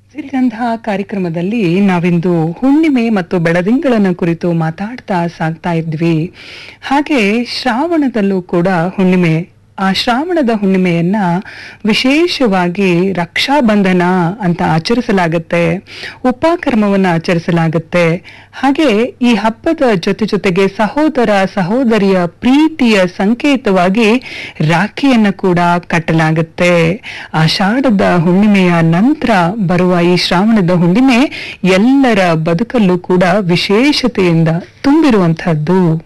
ಸಿರಿಗಂಧ ಕಾರ್ಯಕ್ರಮದಲ್ಲಿ ನಾವಿಂದು ಹುಣ್ಣಿಮೆ ಮತ್ತು ಬೆಳದಿಂಗಳನ್ನ ಕುರಿತು ಮಾತಾಡ್ತಾ ಸಾಗ್ತಾ ಇದ್ವಿ ಹಾಗೆ ಶ್ರಾವಣದಲ್ಲೂ ಕೂಡ ಹುಣ್ಣಿಮೆ ಆ ಶ್ರಾವಣದ ಹುಣ್ಣಿಮೆಯನ್ನ ವಿಶೇಷವಾಗಿ ರಕ್ಷಾಬಂಧನ ಅಂತ ಆಚರಿಸಲಾಗುತ್ತೆ ಉಪಕರ್ಮವನ್ನ ಆಚರಿಸಲಾಗುತ್ತೆ ಹಾಗೆ ಈ ಹಬ್ಬದ ಜೊತೆ ಜೊತೆಗೆ ಸಹೋದರ ಸಹೋದರಿಯ ಪ್ರೀತಿಯ ಸಂಕೇತವಾಗಿ ರಾಖಿಯನ್ನ ಕೂಡ ಕಟ್ಟಲಾಗುತ್ತೆ ಆಷಾಢದ ಹುಣ್ಣಿಮೆಯ ನಂತರ ಬರುವ ಈ ಶ್ರಾವಣದ ಹುಣ್ಣಿಮೆ ಎಲ್ಲರ ಬದುಕಲ್ಲೂ ಕೂಡ ವಿಶೇಷತೆಯಿಂದ ತುಂಬಿರುವಂತಹದ್ದು